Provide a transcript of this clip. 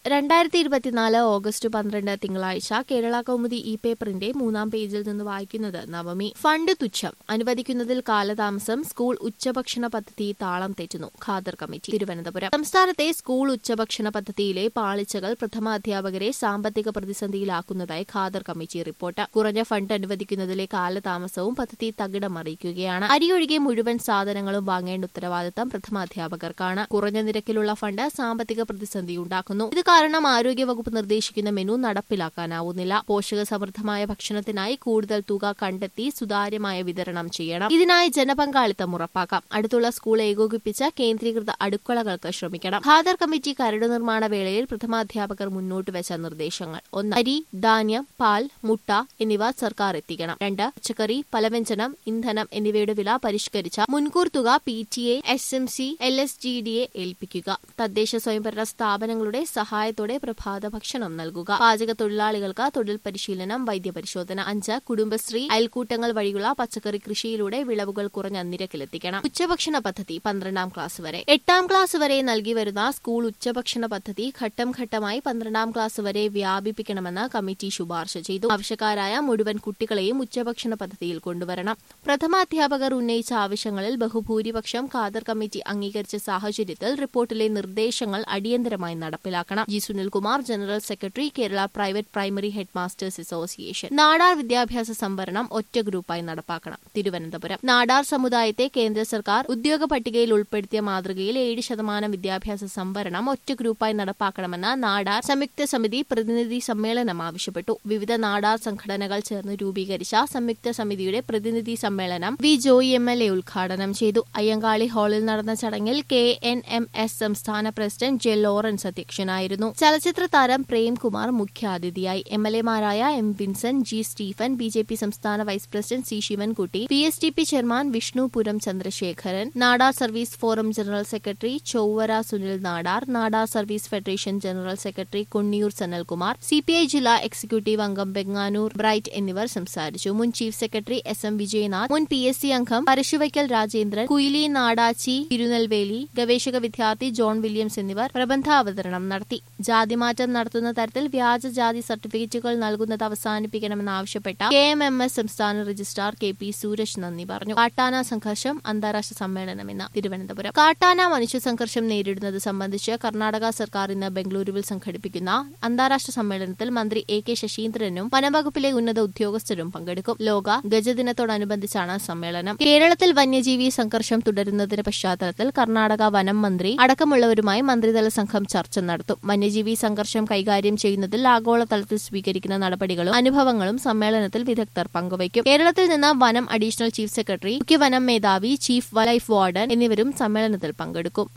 രണ്ടായിരത്തി ഇരുപത്തിനാല് ഓഗസ്റ്റ് പന്ത്രണ്ട് തിങ്കളാഴ്ച കേരള കൗമുദി ഇ പേപ്പറിന്റെ മൂന്നാം പേജിൽ നിന്ന് വായിക്കുന്നത് നവമി ഫണ്ട് തുച്ഛം അനുവദിക്കുന്നതിൽ കാലതാമസം സ്കൂൾ ഉച്ചഭക്ഷണ പദ്ധതി താളം തെറ്റുന്നു ഖാദർ കമ്മിറ്റി തിരുവനന്തപുരം സംസ്ഥാനത്തെ സ്കൂൾ ഉച്ചഭക്ഷണ പദ്ധതിയിലെ പാളിച്ചകൾ പ്രഥമാധ്യാപകരെ സാമ്പത്തിക പ്രതിസന്ധിയിലാക്കുന്നതായി ഖാദർ കമ്മിറ്റി റിപ്പോർട്ട് കുറഞ്ഞ ഫണ്ട് അനുവദിക്കുന്നതിലെ കാലതാമസവും പദ്ധതി തകിടം മറിയിക്കുകയാണ് അരിയൊഴികെ മുഴുവൻ സാധനങ്ങളും വാങ്ങേണ്ട ഉത്തരവാദിത്തം പ്രഥമാധ്യാപകർക്കാണ് കുറഞ്ഞ നിരക്കിലുള്ള ഫണ്ട് സാമ്പത്തിക പ്രതിസന്ധി ഉണ്ടാക്കുന്നു ഇത് കാരണം ആരോഗ്യവകുപ്പ് നിർദ്ദേശിക്കുന്ന മെനു നടപ്പിലാക്കാനാവുന്നില്ല പോഷക സമൃദ്ധമായ ഭക്ഷണത്തിനായി കൂടുതൽ തുക കണ്ടെത്തി സുതാര്യമായ വിതരണം ചെയ്യണം ഇതിനായി ജനപങ്കാളിത്തം ഉറപ്പാക്കാം അടുത്തുള്ള സ്കൂൾ ഏകോപിപ്പിച്ച കേന്ദ്രീകൃത അടുക്കളകൾക്ക് ശ്രമിക്കണം ഖാദർ കമ്മിറ്റി കരട് നിർമ്മാണ വേളയിൽ പ്രഥമാധ്യാപകർ മുന്നോട്ട് വെച്ച നിർദ്ദേശങ്ങൾ ഒന്ന് അരി ധാന്യം പാൽ മുട്ട എന്നിവ സർക്കാർ എത്തിക്കണം രണ്ട് പച്ചക്കറി പലവ്യഞ്ജനം ഇന്ധനം എന്നിവയുടെ വില പരിഷ്കരിച്ച മുൻകൂർ തുക P T A S M C L S G ഡിയെ ഏൽപ്പിക്കുക തദ്ദേശ സ്വയംഭരണ സ്ഥാപനങ്ങളുടെ സഹായത്തോടെ പ്രഭാത ഭക്ഷണം നൽകുക പാചക തൊഴിലാളികൾക്ക് തൊഴിൽ പരിശീലനം വൈദ്യപരിശോധന അഞ്ച് കുടുംബശ്രീ അയൽക്കൂട്ടങ്ങൾ വഴിയുള്ള പച്ചക്കറി കൃഷിയിലൂടെ വിളവുകൾ കുറഞ്ഞ നിരക്കിലെത്തിക്കണം ഉച്ചഭക്ഷണ പദ്ധതി പന്ത്രണ്ടാം ക്ലാസ് വരെ എട്ടാം ക്ലാസ് വരെ നൽകി വരുന്ന സ്കൂൾ ഉച്ചഭക്ഷണ പദ്ധതി ഘട്ടം ഘട്ടമായി പന്ത്രണ്ടാം ക്ലാസ് വരെ വ്യാപിപ്പിക്കണമെന്ന് കമ്മിറ്റി ശുപാർശ ചെയ്തു ആവശ്യക്കാരായ മുഴുവൻ കുട്ടികളെയും ഉച്ചഭക്ഷണ പദ്ധതിയിൽ കൊണ്ടുവരണം പ്രഥമാധ്യാപകർ ഉന്നയിച്ച ആവശ്യങ്ങളിൽ ബഹുഭൂരിപക്ഷം ഖാദർ കമ്മിറ്റി അംഗീകരിച്ച സാഹചര്യത്തിൽ റിപ്പോർട്ടിലെ നിർദ്ദേശങ്ങൾ അടിയന്തരമായി നടപ്പിലാക്കണം G Sunilkumar general secretary Kerala private primary head masters association Nadar വിദ്യാഭ്യാസ സംവരണം ഒറ്റ ഗ്രൂപ്പായി നടപ്പാക്കണം തിരുവനന്തപുരം നാടാർ സമുദായത്തെ കേന്ദ്ര സർക്കാർ ഉദ്യോഗ പട്ടികയിൽ ഉൾപ്പെടുത്തിയ മാതൃകയിൽ ഏഴ് ശതമാനം വിദ്യാഭ്യാസ സംവരണം ഒറ്റ ഗ്രൂപ്പായി നടപ്പാക്കണമെന്ന് നാടാർ സംയുക്ത സമിതി പ്രതിനിധി സമ്മേളനം ആവശ്യപ്പെട്ടു വിവിധ നാടാർ സംഘടനകൾ ചേർന്ന് രൂപീകരിച്ച സംയുക്ത സമിതിയുടെ പ്രതിനിധി സമ്മേളനം V Joy M L A ഉദ്ഘാടനം ചെയ്തു അയ്യങ്കാളി ഹാളിൽ നടന്ന ചടങ്ങിൽ കെ എൻ എം എസ് സംസ്ഥാന പ്രസിഡന്റ് ജെ ലോറൻസ് അധ്യക്ഷനായിരുന്നു ചലച്ചിത്ര താരം പ്രേംകുമാർ മുഖ്യാതിഥിയായി എം എൽ എമാരായ M Vincent G Stephen B J P സംസ്ഥാന vice president C Sivankutty P S T P chairman Vishnupuram Chandrasekharan Nadar service forum general secretary Chowara Sunil Nadar Nadar service federation general secretary Konniyoor Sanalkumar C P I ജില്ലാ executive അംഗം Venganoor Bright എന്നിവർ സംസാരിച്ചു മുൻ chief secretary S M Vijayanath മുൻ P S C അംഗം പരശുവയ്ക്കൽ രാജേന്ദ്രൻ കുയിലി നാടാച്ചി തിരുനെൽവേലി ഗവേഷക വിദ്യാർത്ഥി ജോൺ വില്യംസ് എന്നിവർ പ്രബന്ധാവതരണം നടത്തി ജാതിമാറ്റം നടത്തുന്ന തരത്തിൽ വ്യാജ ജാതി സർട്ടിഫിക്കറ്റുകൾ നൽകുന്നത് അവസാനിപ്പിക്കണമെന്നാവശ്യപ്പെട്ട കെ എം എം എസ് സംസ്ഥാന രജിസ്ട്രാർ കെ പി സൂരജ് നന്ദി പറഞ്ഞു കാട്ടാന സംഘർഷം അന്താരാഷ്ട്ര സമ്മേളനം ഇന്ന് തിരുവനന്തപുരം കാട്ടാന മനുഷ്യ സംഘർഷം നേരിടുന്നത് സംബന്ധിച്ച് കർണാടക സർക്കാർ ഇന്ന് ബംഗളൂരുവിൽ സംഘടിപ്പിക്കുന്ന അന്താരാഷ്ട്ര സമ്മേളനത്തിൽ മന്ത്രി എ കെ ശശീന്ദ്രനും വനംവകുപ്പിലെ ഉന്നത ഉദ്യോഗസ്ഥരും പങ്കെടുക്കും ലോക ഗജദിനത്തോടനുബന്ധിച്ചാണ് സമ്മേളനം കേരളത്തിൽ വന്യജീവി സംഘർഷം തുടരുന്നതിന്റെ പശ്ചാത്തലത്തിൽ കർണാടക വനം മന്ത്രി അടക്കമുള്ളവരുമായി മന്ത്രിതല സംഘം ചർച്ച നടത്തും വന്യജീവി സംഘർഷം കൈകാര്യം ചെയ്യുന്നതിൽ ആഗോളതലത്തിൽ സ്വീകരിക്കുന്ന നടപടികളും അനുഭവങ്ങളും സമ്മേളനത്തിൽ വിദഗ്ധർ പങ്കുവയ്ക്കും കേരളത്തിൽ നിന്ന് വനം അഡീഷണൽ ചീഫ് സെക്രട്ടറി മുഖ്യ വനം മേധാവി ചീഫ് ലൈഫ് വാർഡൻ എന്നിവരും സമ്മേളനത്തിൽ പങ്കെടുക്കും